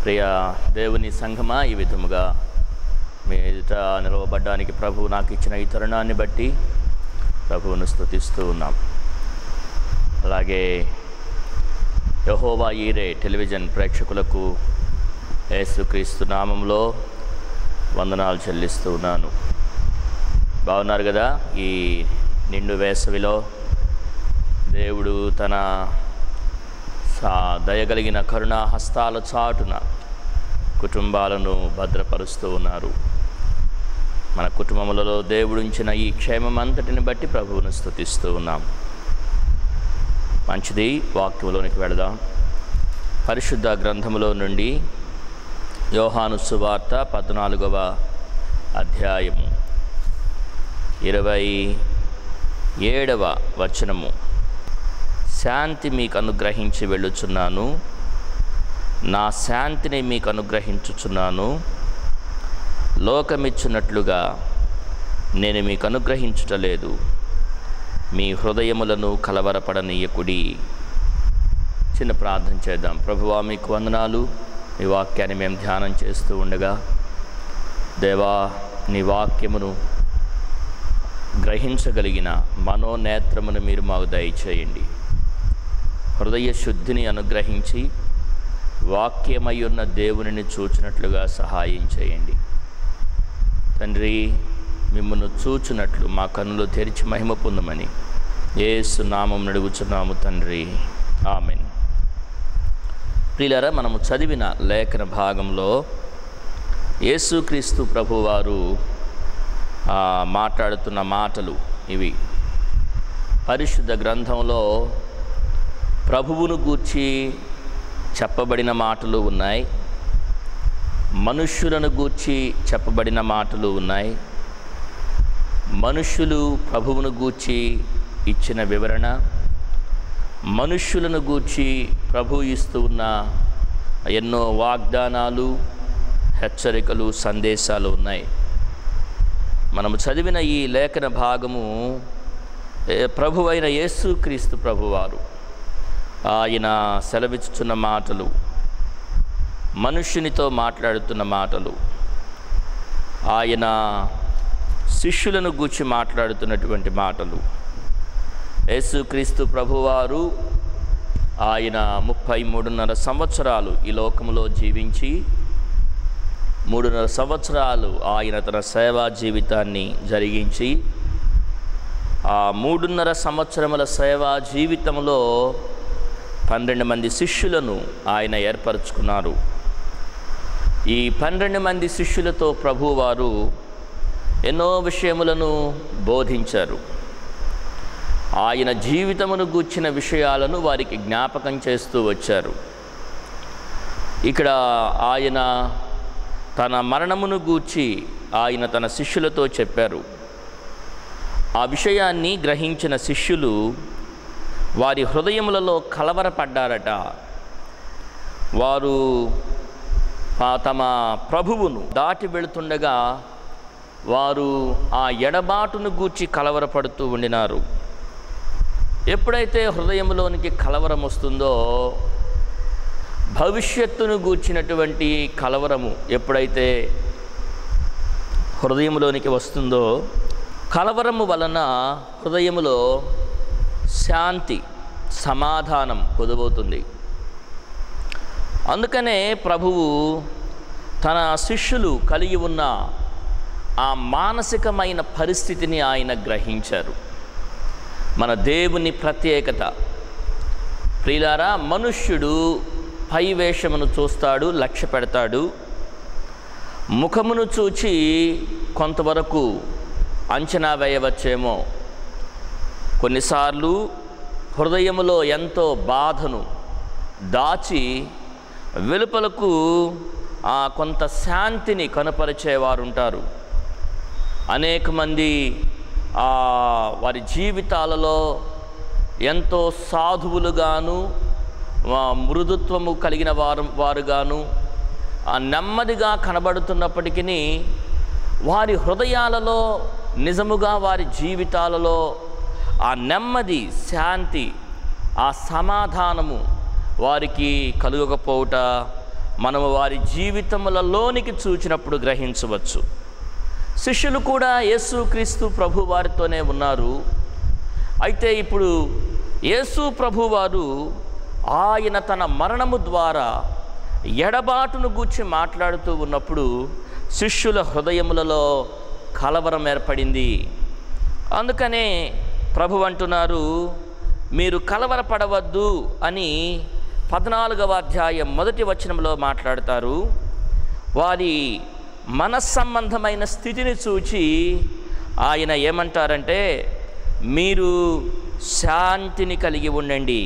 ప్రియ దేవుని సంఘమా ఈ విధముగా మీ ఎదుట నిలవబడ్డానికి ప్రభువు నాకు ఇచ్చిన ఈ తరుణాన్ని బట్టి ప్రభువును స్తుతిస్తూ ఉన్నాం అలాగే యహోవా ఈరే టెలివిజన్ ప్రేక్షకులకు యేసుక్రీస్తు నామంలో వందనాలు చెల్లిస్తూ ఉన్నాను బాగున్నారు కదా ఈ నిండు వేసవిలో దేవుడు తన సా దయగలిగిన కరుణా హస్తాల చాటున కుటుంబాలను భద్రపరుస్తూ ఉన్నారు మన కుటుంబములలో దేవుడుంచిన ఈ క్షేమం అంతటిని బట్టి ప్రభువును స్తుతిస్తూ ఉన్నాం మంచిది వాక్యంలోనికి వెళదాం పరిశుద్ధ గ్రంథములో నుండి యోహాను సువార్త పద్నాలుగవ అధ్యాయము ఇరవై ఏడవ వచనము శాంతి మీకు అనుగ్రహించి వెళ్ళుచున్నాను నా శాంతిని మీకు అనుగ్రహించుచున్నాను లోకమిచ్చినట్లుగా నేను మీకు అనుగ్రహించుటలేదు మీ హృదయములను కలవరపడనీయకుడి చిన్న ప్రార్థన చేద్దాం ప్రభువా మీకు వందనాలు మీ వాక్యాన్ని మేము ధ్యానం చేస్తూ ఉండగా దేవా నీ వాక్యమును గ్రహించగలిగిన మనోనేత్రమును మీరు మాకు దయచేయండి హృదయ శుద్ధిని అనుగ్రహించి వాక్యమై ఉన్న దేవునిని చూచినట్లుగా సహాయం చేయండి తండ్రి మిమ్మల్ని చూచినట్లు మా కన్నులు తెరిచి మహిమ పొందమని ఏసు నామం నడుగుచున్నాము తండ్రి ఆమెన్ ప్రియులరా మనము చదివిన లేఖన భాగంలో యేసుక్రీస్తు ప్రభువారు ఆ, మాట్లాడుతున్న మాటలు ఇవి పరిశుద్ధ గ్రంథంలో ప్రభువును గూర్చి చెప్పబడిన మాటలు ఉన్నాయి మనుష్యులను గూర్చి చెప్పబడిన మాటలు ఉన్నాయి మనుష్యులు ప్రభువును గూర్చి ఇచ్చిన వివరణ మనుష్యులను గూర్చి ప్రభు ఇస్తూ ఉన్న ఎన్నో వాగ్దానాలు హెచ్చరికలు సందేశాలు ఉన్నాయి మనము చదివిన ఈ లేఖన భాగము ఏ, ప్రభువైన యేసుక్రీస్తు ప్రభువారు ఆయన సెలవిచ్చుచున్న మాటలు మనుష్యునితో మాట్లాడుతున్న మాటలు ఆయన శిష్యులను గూర్చి మాట్లాడుతున్నటువంటి మాటలు యేసుక్రీస్తు ప్రభువారు ఆయన ముప్పై మూడున్నర సంవత్సరాలు ఈ లోకములో జీవించి మూడున్నర సంవత్సరాలు ఆయన తన సేవా జీవితాన్ని జరిగించి ఆ మూడున్నర సంవత్సరముల సేవా జీవితంలో పన్నెండు మంది శిష్యులను ఆయన ఏర్పరచుకున్నారు ఈ పన్నెండు మంది శిష్యులతో ప్రభువారు ఎన్నో విషయములను బోధించారు ఆయన జీవితమును గూర్చిన విషయాలను వారికి జ్ఞాపకం చేస్తూ వచ్చారు ఇక్కడ ఆయన తన మరణమును గూర్చి ఆయన తన శిష్యులతో చెప్పారు ఆ విషయాన్ని గ్రహించిన శిష్యులు వారి హృదయములలో కలవరపడ్డారట వారు ఆ తమ ప్రభువును దాటి వెళుతుండగా వారు ఆ ఎడబాటును గూర్చి కలవరపడుతూ ఉండినారు ఎప్పుడైతే హృదయంలోనికి కలవరం వస్తుందో భవిష్యత్తును గూర్చినటువంటి కలవరము ఎప్పుడైతే హృదయంలోనికి వస్తుందో కలవరము వలన హృదయములో శాంతి సమాధానం పొదవుతుంది అందుకనే ప్రభువు తన శిష్యులు కలిగి ఉన్న ఆ మానసికమైన పరిస్థితిని ఆయన గ్రహించారు మన దేవుని ప్రత్యేకత ప్రియులారా మనుష్యుడు పై వేషమును చూస్తాడు లక్ష్య పెడతాడు ముఖమును చూచి కొంతవరకు అంచనా వేయవచ్చేమో కొన్నిసార్లు హృదయములో ఎంతో బాధను దాచి వెలుపలకు ఆ కొంత శాంతిని కనపరిచేవారు ఉంటారు అనేక మంది ఆ వారి జీవితాలలో ఎంతో సాధువులుగాను ఆ మృదుత్వము కలిగిన వారు వారుగాను ఆ నెమ్మదిగా కనబడుతున్నప్పటికీ వారి హృదయాలలో నిజముగా వారి జీవితాలలో ఆ నెమ్మది శాంతి ఆ సమాధానము వారికి కలుగకపోవుట మనము వారి జీవితములలోనికి చూచినప్పుడు గ్రహించవచ్చు శిష్యులు కూడా యేసుక్రీస్తు ప్రభు వారితోనే ఉన్నారు అయితే ఇప్పుడు యేసు ప్రభువారు ఆయన తన మరణము ద్వారా ఎడబాటును గూర్చి మాట్లాడుతూ ఉన్నప్పుడు శిష్యుల హృదయములలో కలవరం ఏర్పడింది అందుకనే ప్రభు అంటున్నారు మీరు కలవరపడవద్దు అని పద్నాలుగవ అధ్యాయం మొదటి వచనంలో మాట్లాడతారు వారి మనస్సంబంధమైన స్థితిని చూచి ఆయన ఏమంటారంటే మీరు శాంతిని కలిగి ఉండండి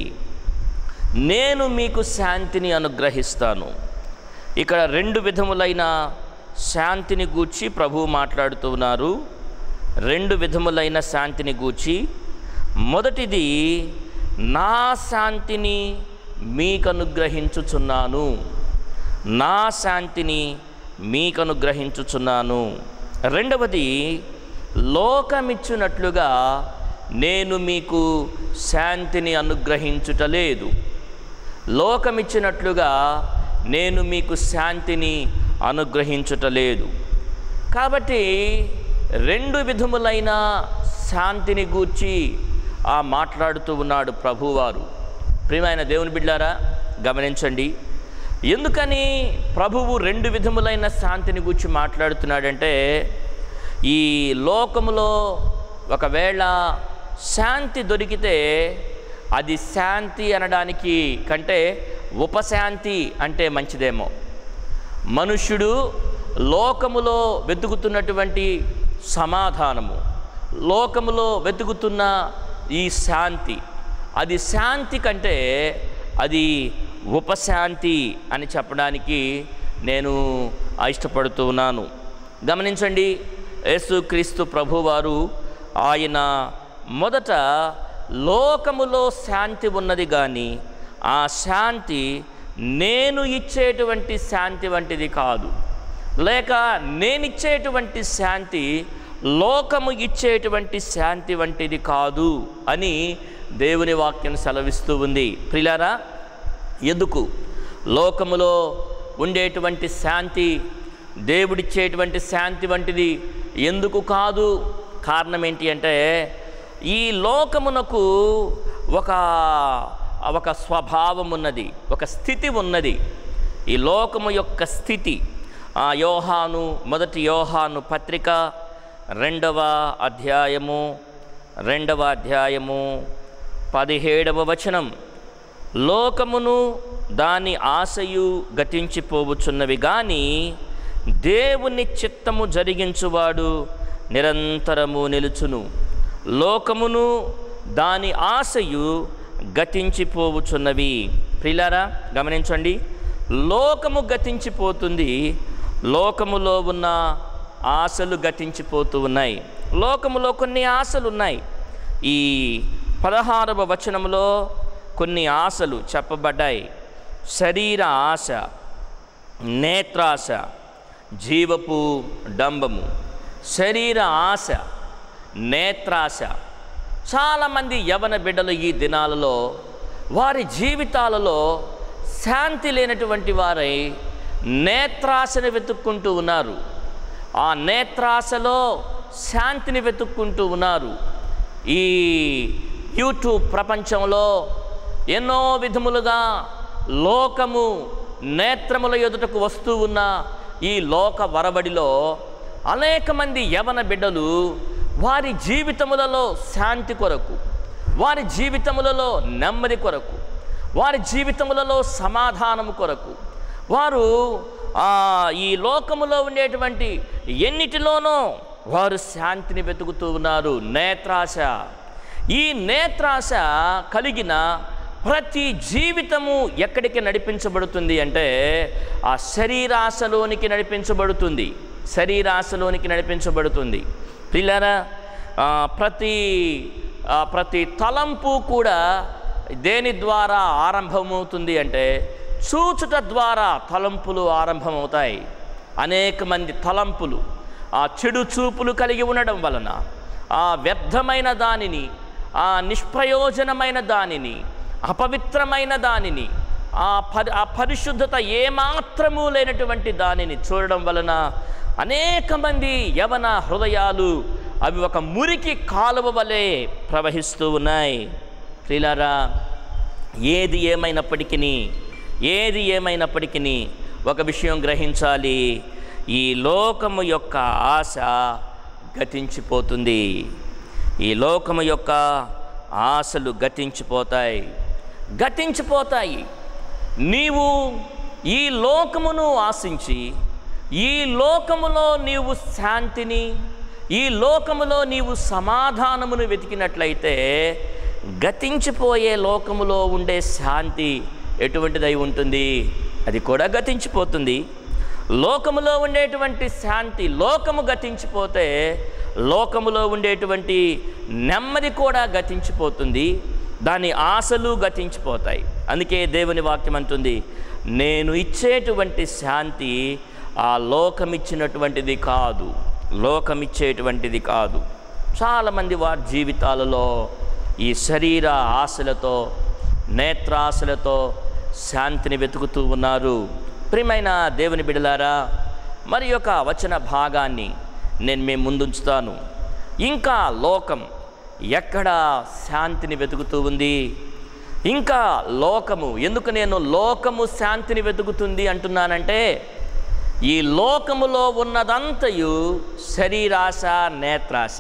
నేను మీకు శాంతిని అనుగ్రహిస్తాను ఇక్కడ రెండు విధములైన శాంతిని గూర్చి ప్రభు మాట్లాడుతూ ఉన్నారు రెండు విధములైన శాంతిని గూర్చి మొదటిది నా శాంతిని మీకు అనుగ్రహించుచున్నాను నా శాంతిని మీకు అనుగ్రహించుచున్నాను రెండవది లోకమిచ్చినట్లుగా నేను మీకు శాంతిని అనుగ్రహించుటలేదు లోకమిచ్చినట్లుగా నేను మీకు శాంతిని అనుగ్రహించుటలేదు కాబట్టి రెండు విధములైన శాంతిని గూర్చి ఆ మాట్లాడుతూ ఉన్నాడు ప్రభువారు ప్రియమైన దేవుని బిడ్డారా గమనించండి ఎందుకని ప్రభువు రెండు విధములైన శాంతిని గూర్చి మాట్లాడుతున్నాడంటే ఈ లోకములో ఒకవేళ శాంతి దొరికితే అది శాంతి అనడానికి కంటే ఉపశాంతి అంటే మంచిదేమో మనుష్యుడు లోకములో వెతుకుతున్నటువంటి సమాధానము లోకములో వెతుకుతున్న ఈ శాంతి అది శాంతి కంటే అది ఉపశాంతి అని చెప్పడానికి నేను ఇష్టపడుతూ ఉన్నాను గమనించండి యేసుక్రీస్తు ప్రభువారు ఆయన మొదట లోకములో శాంతి ఉన్నది కానీ ఆ శాంతి నేను ఇచ్చేటువంటి శాంతి వంటిది కాదు లేక నేనిచ్చేటువంటి శాంతి లోకము ఇచ్చేటువంటి శాంతి వంటిది కాదు అని దేవుని వాక్యం సెలవిస్తూ ఉంది ప్రిలారా ఎందుకు లోకములో ఉండేటువంటి శాంతి దేవుడిచ్చేటువంటి శాంతి వంటిది ఎందుకు కాదు కారణం ఏంటి అంటే ఈ లోకమునకు ఒక ఒక స్వభావం ఉన్నది ఒక స్థితి ఉన్నది ఈ లోకము యొక్క స్థితి ఆ యోహాను మొదటి యోహాను పత్రిక రెండవ అధ్యాయము రెండవ అధ్యాయము పదిహేడవ వచనం లోకమును దాని ఆశయు గతించిపోవచ్చున్నవి కానీ దేవుని చిత్తము జరిగించువాడు నిరంతరము నిలుచును లోకమును దాని ఆశయు గతించిపోవచ్చున్నవి ప్రిలారా గమనించండి లోకము గతించిపోతుంది లోకములో ఉన్న ఆశలు గతించిపోతూ ఉన్నాయి లోకములో కొన్ని ఆశలు ఉన్నాయి ఈ పదహారవ వచనంలో కొన్ని ఆశలు చెప్పబడ్డాయి శరీర ఆశ నేత్రాశ జీవపు డంబము శరీర ఆశ నేత్రాశ చాలామంది యవన బిడ్డలు ఈ దినాలలో వారి జీవితాలలో శాంతి లేనటువంటి వారై నేత్రాశను వెతుక్కుంటూ ఉన్నారు ఆ నేత్రాశలో శాంతిని వెతుక్కుంటూ ఉన్నారు ఈ యూట్యూబ్ ప్రపంచంలో ఎన్నో విధములుగా లోకము నేత్రముల ఎదుటకు వస్తూ ఉన్న ఈ లోక వరబడిలో అనేక మంది యవన బిడ్డలు వారి జీవితములలో శాంతి కొరకు వారి జీవితములలో నెమ్మది కొరకు వారి జీవితములలో సమాధానము కొరకు వారు ఆ, ఈ లోకములో ఉండేటువంటి ఎన్నిటిలోనో వారు శాంతిని వెతుకుతూ ఉన్నారు నేత్రాశ ఈ నేత్రాశ కలిగిన ప్రతి జీవితము ఎక్కడికి నడిపించబడుతుంది అంటే ఆ శరీరాశలోనికి నడిపించబడుతుంది శరీరాశలోనికి నడిపించబడుతుంది పిల్లరా ఆ, ప్రతి ఆ, ప్రతి తలంపు కూడా దేని ద్వారా ఆరంభమవుతుంది అంటే చూచుట ద్వారా తలంపులు ఆరంభమవుతాయి అనేక మంది తలంపులు ఆ చెడు చూపులు కలిగి ఉండడం వలన ఆ వ్యర్థమైన దానిని ఆ నిష్ప్రయోజనమైన దానిని అపవిత్రమైన దానిని ఆ పరి ఆ పరిశుద్ధత ఏమాత్రము లేనటువంటి దానిని చూడడం వలన అనేక మంది యవన హృదయాలు అవి ఒక మురికి కాలువ వలె ప్రవహిస్తూ ఉన్నాయి ప్రిలారా ఏది ఏమైనప్పటికీ ఏది ఏమైనప్పటికీ ఒక విషయం గ్రహించాలి ఈ లోకము యొక్క ఆశ గతించిపోతుంది ఈ లోకము యొక్క ఆశలు గతించిపోతాయి గతించిపోతాయి నీవు ఈ లోకమును ఆశించి ఈ లోకములో నీవు శాంతిని ఈ లోకములో నీవు సమాధానమును వెతికినట్లయితే గతించిపోయే లోకములో ఉండే శాంతి ఎటువంటిదై ఉంటుంది అది కూడా గతించిపోతుంది లోకములో ఉండేటువంటి శాంతి లోకము గతించిపోతే లోకములో ఉండేటువంటి నెమ్మది కూడా గతించిపోతుంది దాని ఆశలు గతించిపోతాయి అందుకే దేవుని వాక్యం అంటుంది నేను ఇచ్చేటువంటి శాంతి ఆ లోకమిచ్చినటువంటిది కాదు లోకమిచ్చేటువంటిది కాదు చాలామంది వారి జీవితాలలో ఈ శరీర ఆశలతో నేత్రాశలతో శాంతిని వెతుకుతూ ఉన్నారు ప్రియమైన దేవుని బిడలారా మరి యొక్క వచన భాగాన్ని నేను మేము ముందుంచుతాను ఇంకా లోకం ఎక్కడ శాంతిని వెతుకుతూ ఉంది ఇంకా లోకము ఎందుకు నేను లోకము శాంతిని వెతుకుతుంది అంటున్నానంటే ఈ లోకములో ఉన్నదంతయు శరీరాశ నేత్రాశ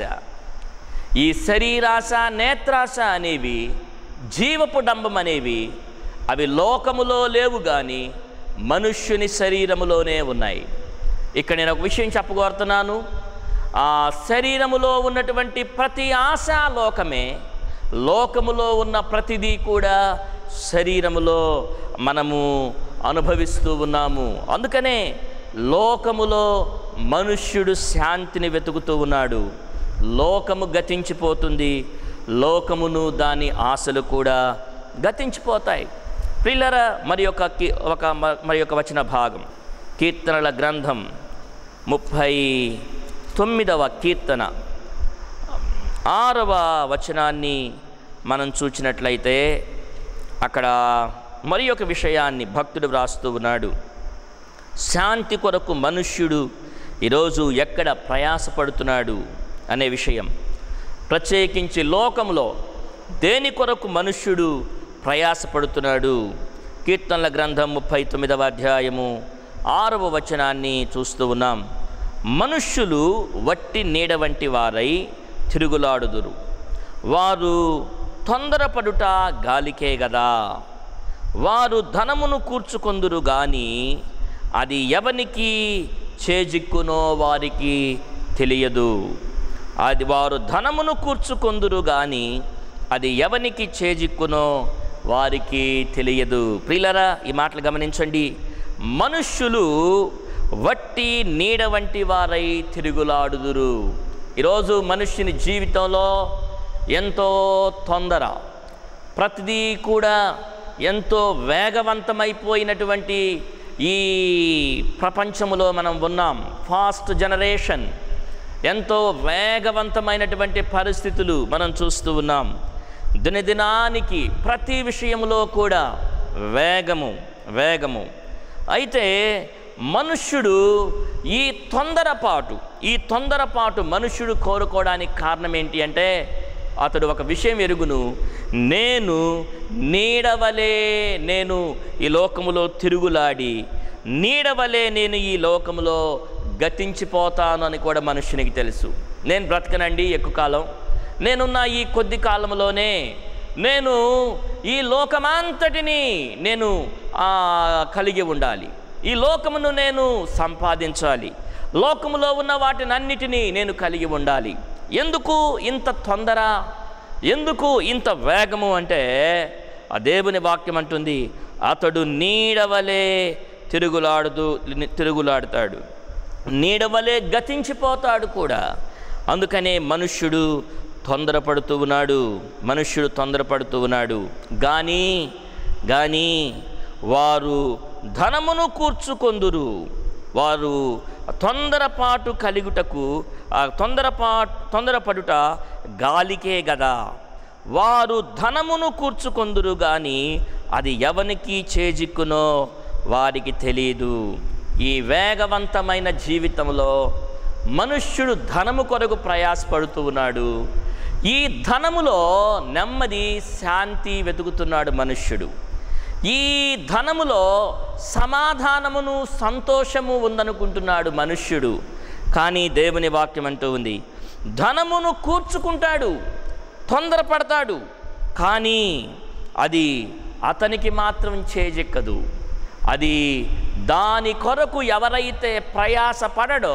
ఈ శరీరాశ నేత్రాశ అనేవి జీవపు డంబం అనేవి అవి లోకములో లేవు కానీ మనుష్యుని శరీరములోనే ఉన్నాయి ఇక్కడ నేను ఒక విషయం చెప్పగోరుతున్నాను ఆ శరీరములో ఉన్నటువంటి ప్రతి ఆశ లోకమే లోకములో ఉన్న ప్రతిదీ కూడా శరీరములో మనము అనుభవిస్తూ ఉన్నాము అందుకనే లోకములో మనుష్యుడు శాంతిని వెతుకుతూ ఉన్నాడు లోకము గతించిపోతుంది లోకమును దాని ఆశలు కూడా గతించిపోతాయి ప్రిల్లర మరి ఒక కీ- ఒక మ- మరి ఒక వచన భాగం కీర్తనల గ్రంథం ముప్పై తొమ్మిదవ కీర్తన ఆరవ వచనాన్ని మనం చూచినట్లయితే అక్కడ మరి ఒక విషయాన్ని భక్తుడు వ్రాస్తూ ఉన్నాడు శాంతి కొరకు మనుష్యుడు ఈరోజు ఎక్కడ ప్రయాసపడుతున్నాడు అనే విషయం ప్రత్యేకించి లోకంలో దేని కొరకు మనుష్యుడు ప్రయాసపడుతున్నాడు కీర్తనల గ్రంథం ముప్పై తొమ్మిదవ అధ్యాయము ఆరవ వచనాన్ని చూస్తూ ఉన్నాం మనుష్యులు వట్టి నీడ వంటి వారై తిరుగులాడుదురు వారు తొందరపడుట గాలికే గదా వారు ధనమును కూర్చుకొందురు గాని అది ఎవనికి చేజిక్కునో వారికి తెలియదు అది వారు ధనమును కూర్చుకొందురు గాని అది ఎవనికి చేజిక్కునో వారికి తెలియదు ప్రియులరా ఈ మాటలు గమనించండి మనుష్యులు వట్టి నీడ వంటి వారై తిరుగులాడుదురు ఈరోజు మనుష్యుని జీవితంలో ఎంతో తొందర ప్రతిదీ కూడా ఎంతో వేగవంతమైపోయినటువంటి ఈ ప్రపంచములో మనం ఉన్నాం ఫాస్ట్ జనరేషన్ ఎంతో వేగవంతమైనటువంటి పరిస్థితులు మనం చూస్తూ ఉన్నాం దినదినానికి ప్రతి విషయంలో కూడా వేగము వేగము అయితే మనుష్యుడు ఈ తొందరపాటు ఈ తొందరపాటు మనుష్యుడు కోరుకోవడానికి కారణం ఏంటి అంటే అతడు ఒక విషయం ఎరుగును నేను నీడవలే నేను ఈ లోకములో తిరుగులాడి నీడవలే నేను ఈ లోకములో గతించిపోతాను అని కూడా మనుష్యునికి తెలుసు నేను బ్రతకనండి ఎక్కువ కాలం నేనున్న ఈ కొద్ది కాలంలోనే నేను ఈ లోకమంతటిని నేను ఆ, కలిగి ఉండాలి ఈ లోకమును నేను సంపాదించాలి లోకములో ఉన్న వాటినన్నిటినీ నేను కలిగి ఉండాలి ఎందుకు ఇంత తొందర ఎందుకు ఇంత వేగము అంటే ఆ దేవుని వాక్యం అంటుంది అతడు నీడవలే తిరుగులాడుతూ తిరుగులాడుతాడు నీడవలే గతించిపోతాడు కూడా అందుకనే మనుష్యుడు తొందరపడుతూ ఉన్నాడు మనుష్యుడు తొందరపడుతూ ఉన్నాడు కానీ కానీ వారు ధనమును కూర్చుకొందురు వారు తొందరపాటు కలిగుటకు ఆ తొందరపా తొందరపడుట గాలికే గదా వారు ధనమును కూర్చుకొందురు గాని అది ఎవనికి చేజిక్కునో వారికి తెలియదు ఈ వేగవంతమైన జీవితంలో మనుష్యుడు ధనము కొరకు ప్రయాసపడుతూ ఉన్నాడు ఈ ధనములో నెమ్మది శాంతి వెతుకుతున్నాడు మనుష్యుడు ఈ ధనములో సమాధానమును సంతోషము ఉందనుకుంటున్నాడు మనుష్యుడు కానీ దేవుని వాక్యం అంటూ ఉంది ధనమును కూర్చుకుంటాడు తొందరపడతాడు కానీ అది అతనికి మాత్రం చేజెక్కదు అది దాని కొరకు ఎవరైతే ప్రయాసపడడో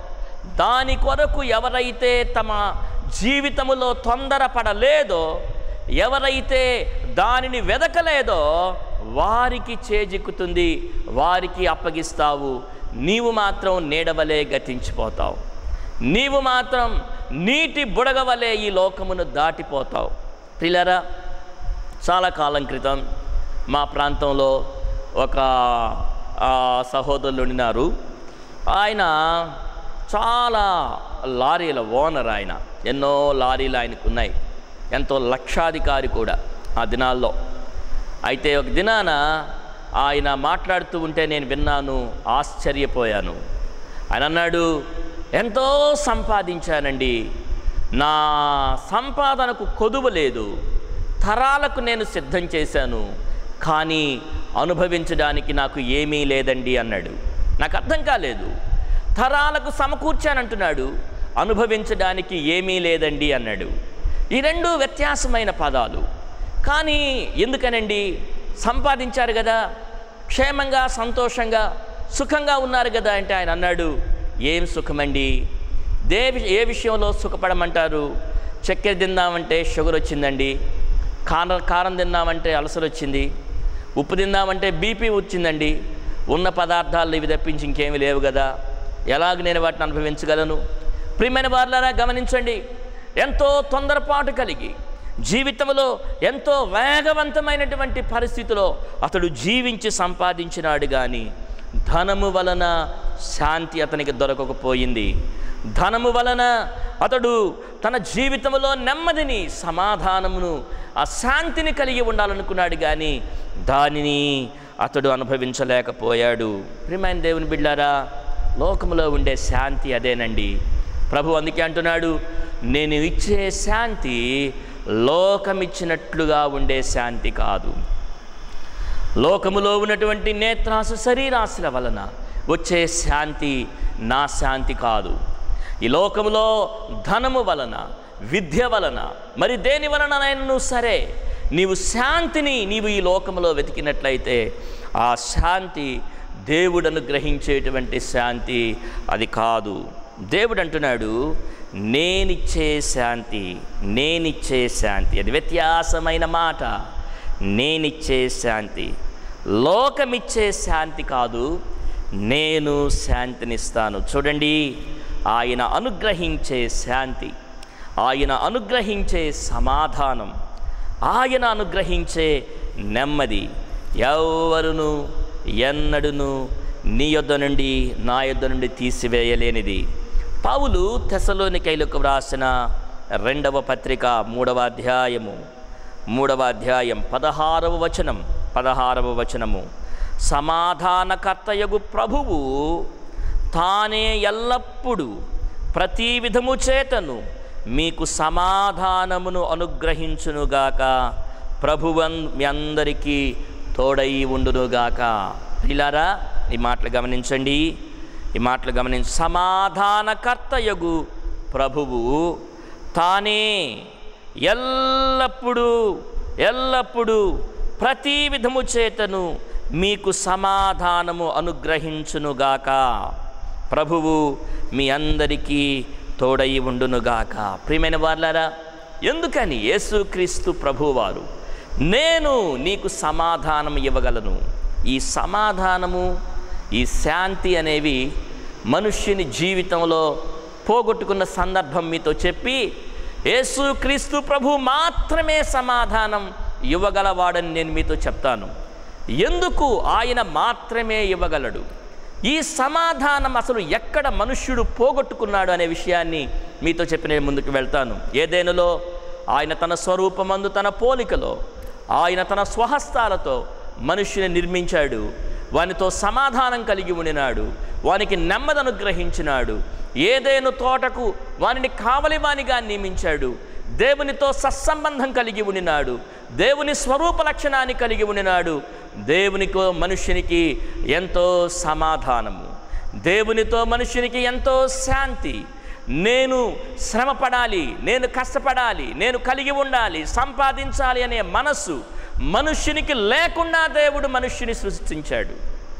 దాని కొరకు ఎవరైతే తమ జీవితములో తొందరపడలేదో ఎవరైతే దానిని వెదకలేదో వారికి చేజిక్కుతుంది వారికి అప్పగిస్తావు నీవు మాత్రం నీడవలే గతించిపోతావు నీవు మాత్రం నీటి బుడగవలే ఈ లోకమును దాటిపోతావు పిల్లరా చాలా కాలం క్రితం మా ప్రాంతంలో ఒక ఆ, సహోదరులు ఉన్నారు ఆయన చాలా లారీల ఓనర్ ఆయన ఎన్నో లారీలు ఆయనకు ఉన్నాయి ఎంతో లక్షాధికారి కూడా ఆ దినాల్లో అయితే ఒక దినాన ఆయన మాట్లాడుతూ ఉంటే నేను విన్నాను ఆశ్చర్యపోయాను ఆయన అన్నాడు ఎంతో సంపాదించానండి నా సంపాదనకు కొదువు లేదు తరాలకు నేను సిద్ధం చేశాను కానీ అనుభవించడానికి నాకు ఏమీ లేదండి అన్నాడు నాకు అర్థం కాలేదు తరాలకు సమకూర్చానంటున్నాడు అనుభవించడానికి ఏమీ లేదండి అన్నాడు ఈ రెండు వ్యత్యాసమైన పదాలు కానీ ఎందుకనండి సంపాదించారు కదా క్షేమంగా సంతోషంగా సుఖంగా ఉన్నారు కదా అంటే ఆయన అన్నాడు ఏం సుఖమండి దే ఏ విషయంలో సుఖపడమంటారు చక్కెర తిందామంటే షుగర్ వచ్చిందండి కారం కారం తిందామంటే అలసలు వచ్చింది ఉప్పు తిందామంటే బీపీ వచ్చిందండి ఉన్న పదార్థాలు ఇవి తప్పించి ఇంకేమీ లేవు కదా ఎలాగ నేను వాటిని అనుభవించగలను ప్రియమైన వారులారా గమనించండి ఎంతో తొందరపాటు కలిగి జీవితంలో ఎంతో వేగవంతమైనటువంటి పరిస్థితిలో అతడు జీవించి సంపాదించినాడు కానీ ధనము వలన శాంతి అతనికి దొరకకపోయింది ధనము వలన అతడు తన జీవితంలో నెమ్మదిని సమాధానమును ఆ శాంతిని కలిగి ఉండాలనుకున్నాడు కానీ దానిని అతడు అనుభవించలేకపోయాడు ప్రియమైన దేవుని బిడ్డారా లోకములో ఉండే శాంతి అదేనండి ప్రభు అందుకే అంటున్నాడు నేను ఇచ్చే శాంతి లోకమిచ్చినట్లుగా ఉండే శాంతి కాదు లోకములో ఉన్నటువంటి నేత్రాసు శరీరాశుల వలన వచ్చే శాంతి నా శాంతి కాదు ఈ లోకములో ధనము వలన విద్య వలన మరి దేని వలననైనా సరే నీవు శాంతిని నీవు ఈ లోకములో వెతికినట్లయితే ఆ శాంతి దేవుడు అనుగ్రహించేటువంటి శాంతి అది కాదు దేవుడు అంటున్నాడు నేనిచ్చే శాంతి నేనిచ్చే శాంతి అది వ్యత్యాసమైన మాట నేనిచ్చే శాంతి లోకమిచ్చే శాంతి కాదు నేను శాంతినిస్తాను చూడండి ఆయన అనుగ్రహించే శాంతి ఆయన అనుగ్రహించే సమాధానం ఆయన అనుగ్రహించే నెమ్మది ఎవరును ఎన్నడును నీ యొద్ద నుండి నా యొద్ద నుండి తీసివేయలేనిది పౌలు తెసలోనికైలకు వ్రాసిన రెండవ పత్రిక మూడవ అధ్యాయము మూడవ అధ్యాయం పదహారవ వచనం పదహారవ వచనము సమాధానకర్తయగు ప్రభువు తానే ఎల్లప్పుడూ ప్రతి విధము చేతను మీకు సమాధానమును అనుగ్రహించునుగాక ప్రభువన్ మీ అందరికీ తోడై ఉండునుగాక ఇలారా ఈ మాటలు గమనించండి ఈ మాటలు గమనించి సమాధానకర్తయగు ప్రభువు తానే ఎల్లప్పుడూ ఎల్లప్పుడూ ప్రతి విధము చేతను మీకు సమాధానము అనుగ్రహించునుగాక ప్రభువు మీ అందరికీ తోడై ఉండునుగాక ప్రియమైన వాళ్ళారా ఎందుకని యేసుక్రీస్తు ప్రభువారు నేను నీకు సమాధానం ఇవ్వగలను ఈ సమాధానము ఈ శాంతి అనేవి మనుష్యుని జీవితంలో పోగొట్టుకున్న సందర్భం మీతో చెప్పి యేసుక్రీస్తు ప్రభు మాత్రమే సమాధానం ఇవ్వగలవాడని నేను మీతో చెప్తాను ఎందుకు ఆయన మాత్రమే ఇవ్వగలడు ఈ సమాధానం అసలు ఎక్కడ మనుష్యుడు పోగొట్టుకున్నాడు అనే విషయాన్ని మీతో చెప్పి నేను ముందుకు వెళ్తాను ఏదేనులో ఆయన తన స్వరూపమందు తన పోలికలో ఆయన తన స్వహస్తాలతో మనుష్యుని నిర్మించాడు వానితో సమాధానం కలిగి ఉండినాడు వానికి నెమ్మది అనుగ్రహించినాడు ఏదేను తోటకు వానిని కావలి వానిగా నియమించాడు దేవునితో సత్సంబంధం కలిగి ఉండినాడు దేవుని స్వరూప లక్షణాన్ని కలిగి ఉండినాడు దేవునికో మనుష్యునికి ఎంతో సమాధానము దేవునితో మనుష్యునికి ఎంతో శాంతి నేను శ్రమపడాలి నేను కష్టపడాలి నేను కలిగి ఉండాలి సంపాదించాలి అనే మనస్సు మనుష్యునికి లేకుండా దేవుడు మనుష్యుని సృష్టించాడు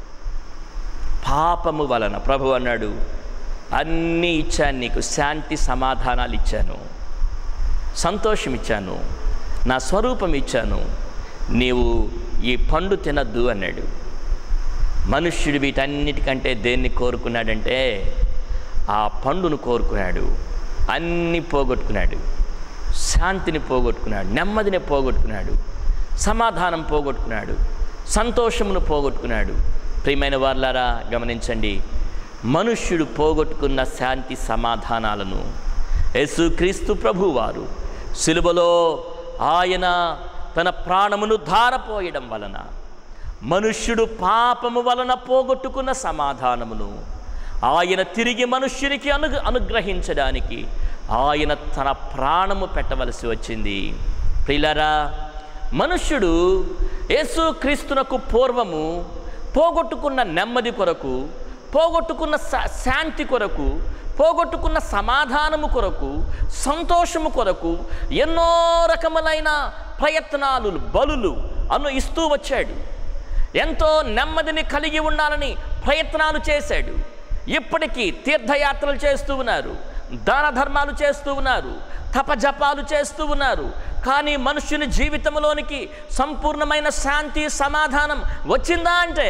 పాపము వలన ప్రభు అన్నాడు అన్నీ ఇచ్చాను నీకు శాంతి సమాధానాలు ఇచ్చాను సంతోషం ఇచ్చాను నా స్వరూపం ఇచ్చాను నీవు ఈ పండు తినద్దు అన్నాడు మనుష్యుడు వీటన్నిటికంటే దేన్ని కోరుకున్నాడంటే ఆ పండును కోరుకున్నాడు అన్నీ పోగొట్టుకున్నాడు శాంతిని పోగొట్టుకున్నాడు నెమ్మదిని పోగొట్టుకున్నాడు సమాధానం పోగొట్టుకున్నాడు సంతోషమును పోగొట్టుకున్నాడు ప్రియమైన వార్లారా గమనించండి మనుష్యుడు పోగొట్టుకున్న శాంతి సమాధానాలను యేసుక్రీస్తు ప్రభువారు సిలువలో ఆయన తన ప్రాణమును ధారపోయడం వలన మనుష్యుడు పాపము వలన పోగొట్టుకున్న సమాధానమును ఆయన తిరిగి మనుష్యునికి అను అనుగ్రహించడానికి ఆయన తన ప్రాణము పెట్టవలసి వచ్చింది ప్రిలరా మనుష్యుడు యేసుక్రీస్తునకు పూర్వము పోగొట్టుకున్న నెమ్మది కొరకు పోగొట్టుకున్న శా- శాంతి కొరకు పోగొట్టుకున్న సమాధానము కొరకు సంతోషము కొరకు ఎన్నో రకములైన ప్రయత్నాలు బలులు అను ఇస్తూ వచ్చాడు ఎంతో నెమ్మదిని కలిగి ఉండాలని ప్రయత్నాలు చేశాడు ఇప్పటికీ తీర్థయాత్రలు చేస్తూ ఉన్నారు దాన ధర్మాలు చేస్తూ ఉన్నారు తపజపాలు చేస్తూ ఉన్నారు కానీ మనుష్యుని జీవితంలోనికి సంపూర్ణమైన శాంతి సమాధానం వచ్చిందా అంటే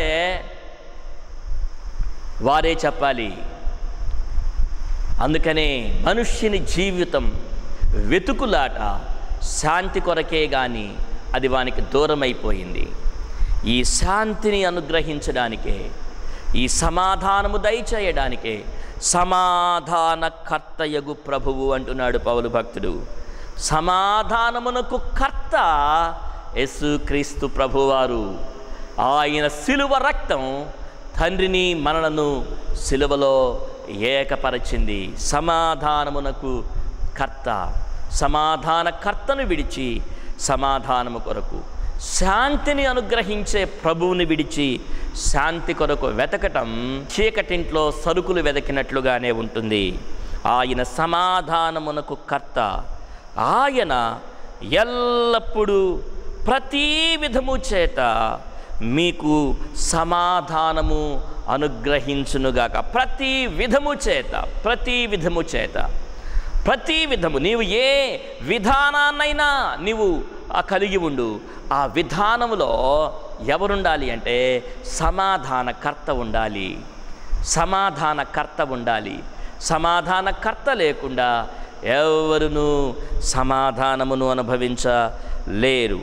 వారే చెప్పాలి అందుకనే మనుష్యుని జీవితం వెతుకులాట శాంతి కొరకే కానీ అది వానికి దూరం అయిపోయింది ఈ శాంతిని అనుగ్రహించడానికే ఈ సమాధానము దయచేయడానికే సమాధాన కర్తయగు ప్రభువు అంటున్నాడు పౌలు భక్తుడు సమాధానమునకు కర్త యేసుక్రీస్తు ప్రభువారు ఆయన సిలువ రక్తం తండ్రిని మనలను సిలువలో ఏకపరచింది సమాధానమునకు కర్త సమాధాన కర్తను విడిచి సమాధానము కొరకు శాంతిని అనుగ్రహించే ప్రభువుని విడిచి శాంతి కొరకు వెతకటం చీకటింట్లో సరుకులు వెతికినట్లుగానే ఉంటుంది ఆయన సమాధానమునకు కర్త ఆయన ఎల్లప్పుడూ ప్రతి విధము చేత మీకు సమాధానము అనుగ్రహించునుగాక ప్రతి విధము చేత ప్రతి విధము చేత ప్రతి విధము నీవు ఏ విధానాన్నైనా నీవు ఆ కలిగి ఉండు ఆ విధానములో ఎవరుండాలి అంటే సమాధానకర్త ఉండాలి సమాధానకర్త ఉండాలి సమాధానకర్త లేకుండా ఎవరును సమాధానమును అనుభవించలేరు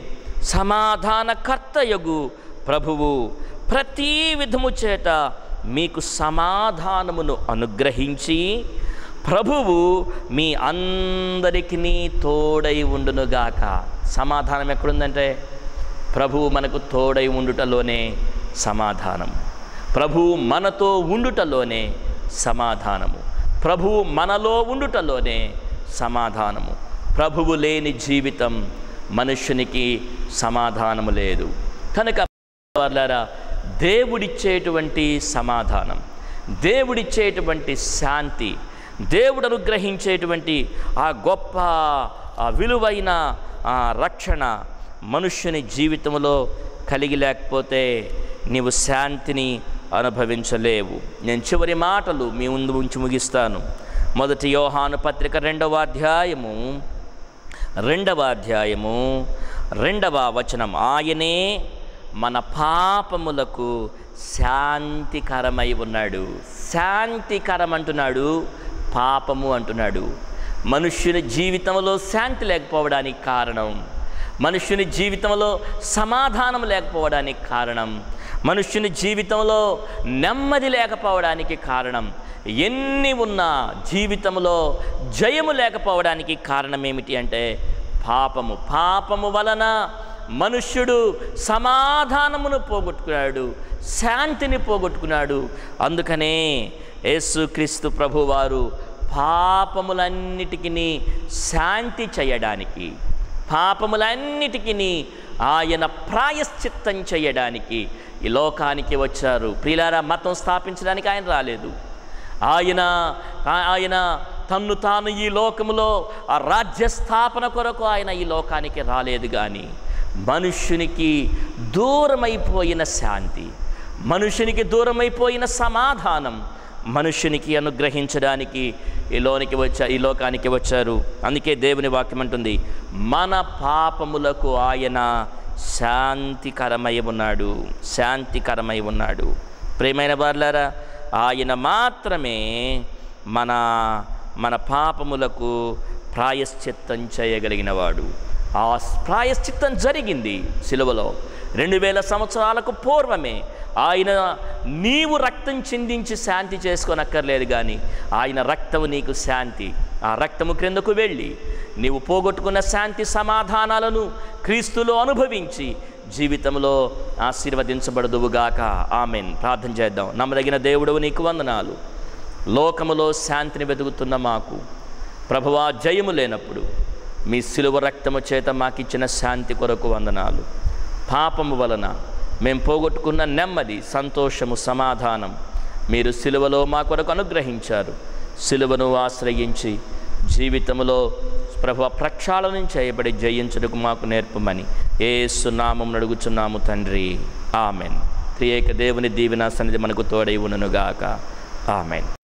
సమాధానకర్తయగు ప్రభువు ప్రతి విధము చేత మీకు సమాధానమును అనుగ్రహించి ప్రభువు మీ అందరికీ తోడై ఉండునుగాక సమాధానం ఎక్కడుందంటే ప్రభువు మనకు తోడై ఉండుటలోనే సమాధానం ప్రభువు మనతో ఉండుటలోనే సమాధానము ప్రభువు మనలో ఉండుటలోనే సమాధానము ప్రభువు లేని జీవితం మనుష్యునికి సమాధానము లేదు కనుక వాళ్ళారా దేవుడిచ్చేటువంటి సమాధానం దేవుడిచ్చేటువంటి శాంతి దేవుడు అనుగ్రహించేటువంటి ఆ గొప్ప ఆ విలువైన ఆ రక్షణ మనుష్యుని జీవితంలో కలిగి లేకపోతే నీవు శాంతిని అనుభవించలేవు నేను చివరి మాటలు మీ ముందు ఉంచి ముగిస్తాను మొదటి యోహాను పత్రిక రెండవ అధ్యాయము రెండవ అధ్యాయము రెండవ వచనం ఆయనే మన పాపములకు శాంతికరమై ఉన్నాడు శాంతికరం అంటున్నాడు పాపము అంటున్నాడు మనుష్యుని జీవితంలో శాంతి లేకపోవడానికి కారణం మనుష్యుని జీవితంలో సమాధానం లేకపోవడానికి కారణం మనుష్యుని జీవితంలో నెమ్మది లేకపోవడానికి కారణం ఎన్ని ఉన్నా జీవితంలో జయము లేకపోవడానికి కారణం ఏమిటి అంటే పాపము పాపము వలన మనుష్యుడు సమాధానమును పోగొట్టుకున్నాడు శాంతిని పోగొట్టుకున్నాడు అందుకనే యేసుక్రీస్తు ప్రభువారు పాపములన్నిటికీ శాంతి చేయడానికి పాపములన్నిటికీ ఆయన ప్రాయశ్చిత్తం చేయడానికి ఈ లోకానికి వచ్చారు ప్రియులారా మతం స్థాపించడానికి ఆయన రాలేదు ఆయన ఆ- ఆయన తన్ను తాను ఈ లోకములో ఆ రాజ్య స్థాపన కొరకు ఆయన ఈ లోకానికి రాలేదు కానీ మనుష్యునికి దూరమైపోయిన శాంతి మనుషునికి దూరమైపోయిన సమాధానం మనుష్యునికి అనుగ్రహించడానికి ఈ లోనికి వచ్చా ఈ లోకానికి వచ్చారు అందుకే దేవుని వాక్యం అంటుంది మన పాపములకు ఆయన శాంతికరమై ఉన్నాడు శాంతికరమై ఉన్నాడు ప్రేమైన బార్లారా ఆయన మాత్రమే మన మన పాపములకు ప్రాయశ్చిత్తం చేయగలిగినవాడు ఆ ప్రాయశ్చిత్తం జరిగింది సిలువలో రెండు వేల సంవత్సరాలకు పూర్వమే ఆయన నీవు రక్తం చిందించి శాంతి చేసుకోనక్కర్లేదు కానీ ఆయన రక్తము నీకు శాంతి ఆ రక్తము క్రిందకు వెళ్ళి నీవు పోగొట్టుకున్న శాంతి సమాధానాలను క్రీస్తులో అనుభవించి జీవితంలో ఆశీర్వదించబడదువుగాక ఆమెన్ ప్రార్థన చేద్దాం నమ్మదగిన దేవుడవు నీకు వందనాలు లోకములో శాంతిని వెతుకుతున్న మాకు ప్రభువా జయము లేనప్పుడు మీ సిలువ రక్తము చేత మాకిచ్చిన శాంతి కొరకు వందనాలు పాపము వలన మేము పోగొట్టుకున్న నెమ్మది సంతోషము సమాధానం మీరు సిలువలో మా కొరకు అనుగ్రహించారు సిలువను ఆశ్రయించి జీవితంలో ప్రభు ప్రక్షాళనం చేయబడి జయించుటకు మాకు నేర్పమని ఏసునామం అడుగుచున్నాము తండ్రి ఆమెన్ త్రియేక దేవుని దీవెన సన్నిధి మనకు తోడై ఉండునుగాక ఆమెన్